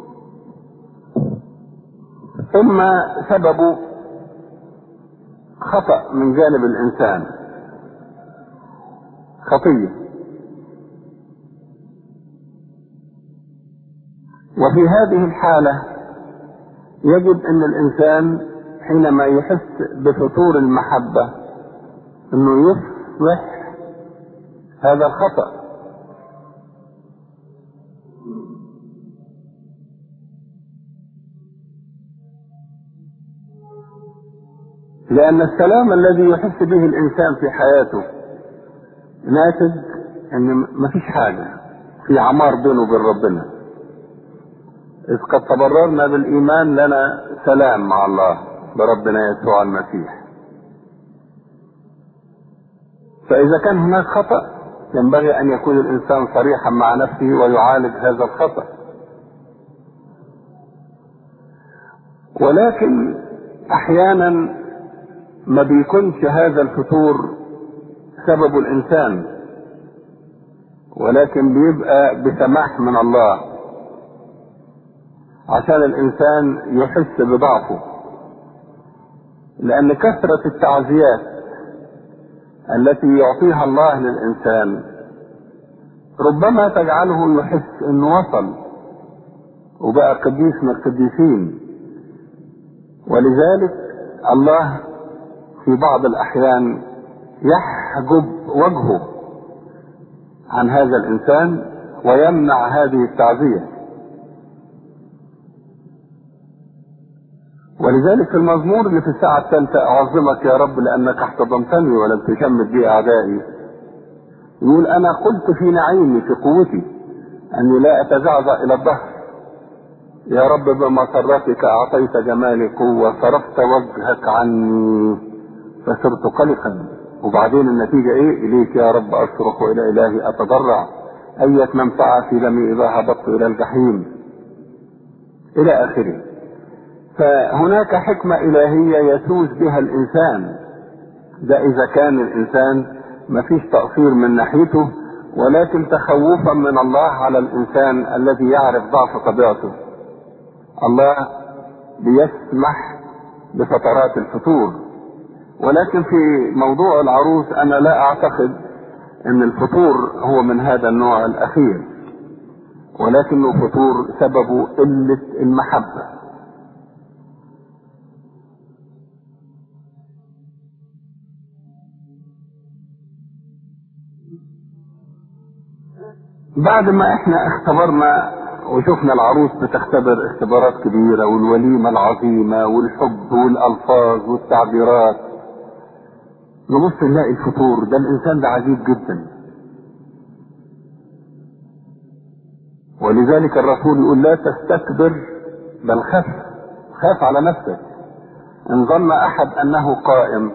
إما سبب خطأ من جانب الإنسان خطية وفي هذه الحالة يجب أن الإنسان حينما يحس بفتور المحبة أنه يصلح هذا الخطأ لأن السلام الذي يحس به الإنسان في حياته ناتج أن مفيش حاجة في عمار بينه وبين ربنا إذ قد تبررنا بالإيمان لنا سلام مع الله بربنا يسوع المسيح فإذا كان هناك خطأ ينبغي أن يكون الإنسان صريحا مع نفسه ويعالج هذا الخطأ ولكن أحيانا ما بيكونش هذا الفتور سبب الإنسان ولكن بيبقى بسماح من الله عشان الإنسان يحس بضعفه لأن كثرة التعزيات التي يعطيها الله للإنسان ربما تجعله يحس انه وصل وبقى قديس من القديسين ولذلك الله في بعض الأحيان يحجب وجهه عن هذا الإنسان ويمنع هذه التعزية ولذلك في المزمور اللي في الساعة الثالثة أعظمك يا رب لأنك احتضنتني ولم تشمت بي أعدائي يقول أنا قلت في نعيمي في قوتي أني لا أتزعزع إلى الظهر يا رب بمسرتك أعطيت جمالي قوة صرفت وجهك عني فصرت قلقا وبعدين النتيجة إيه إليك يا رب أصرخ وإلى إلهي أتضرع أية منفعة لم إذا هبطت إلى الجحيم إلى آخره فهناك حكمة إلهية يسوس بها الإنسان ده إذا كان الإنسان ما فيش تقصير من ناحيته ولكن تخوفا من الله على الإنسان الذي يعرف ضعف طبيعته الله بيسمح بفترات الفتور ولكن في موضوع العروس أنا لا أعتقد أن الفتور هو من هذا النوع الأخير ولكنه فتور سببه قلة المحبة بعد ما احنا اختبرنا وشفنا العروس بتختبر اختبارات كبيرة والوليمة العظيمة والحب والألفاظ والتعبيرات نبص نلاقي الفطور ده الإنسان ده عجيب جدا ولذلك الرسول يقول لا تستكبر بل خف خاف على نفسك إن ظن أحد أنه قائم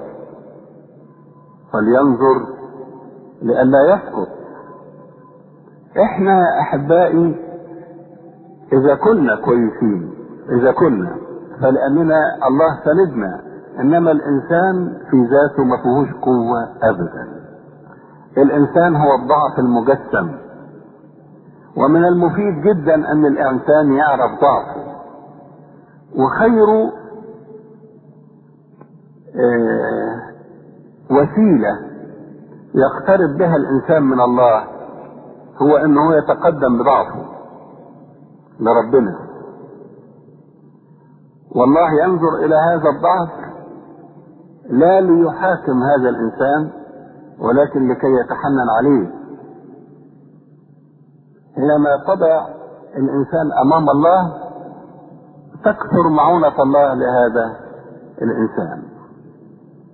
فلينظر لئلا يسقط احنا احبائي اذا كنا كويسين اذا كنا فلاننا الله سندنا انما الانسان في ذاته ما فيهوش قوة ابدا الانسان هو الضعف المجسم ومن المفيد جدا ان الانسان يعرف ضعفه وخير آه وسيلة يقترب بها الانسان من الله هو انه يتقدم بضعفه لربنا والله ينظر الى هذا الضعف لا ليحاكم هذا الانسان ولكن لكي يتحنن عليه حينما تضع الانسان امام الله تكثر معونة الله لهذا الانسان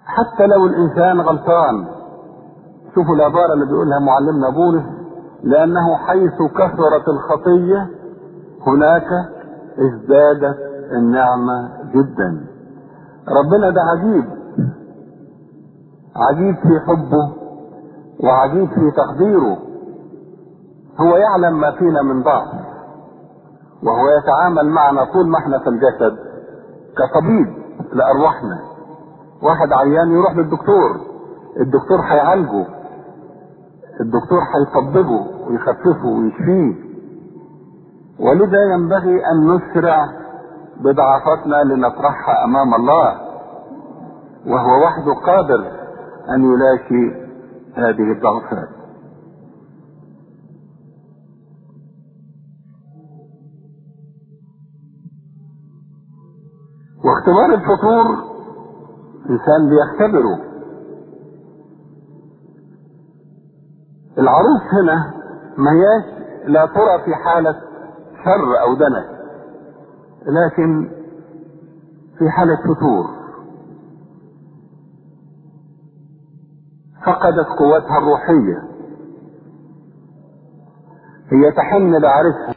حتى لو الانسان غلطان شوفوا العبارة اللي بيقولها معلمنا بولس لأنه حيث كثرت الخطية هناك ازدادت النعمة جدا ربنا ده عجيب عجيب في حبه وعجيب في تقديره هو يعلم ما فينا من ضعف وهو يتعامل معنا طول ما احنا في الجسد كطبيب لأرواحنا واحد عيان يروح للدكتور الدكتور هيعالجه الدكتور هيطببه ويخففه ويشفيه ولذا ينبغي ان نسرع بضعفاتنا لنطرحها امام الله وهو وحده قادر ان يلاقي هذه الضعفات واختبار الفطور انسان بيختبره العروس هنا ما هياش لا ترى في حالة شر او دنس لكن في حالة فتور فقدت قوتها الروحية هي تحن لعرسها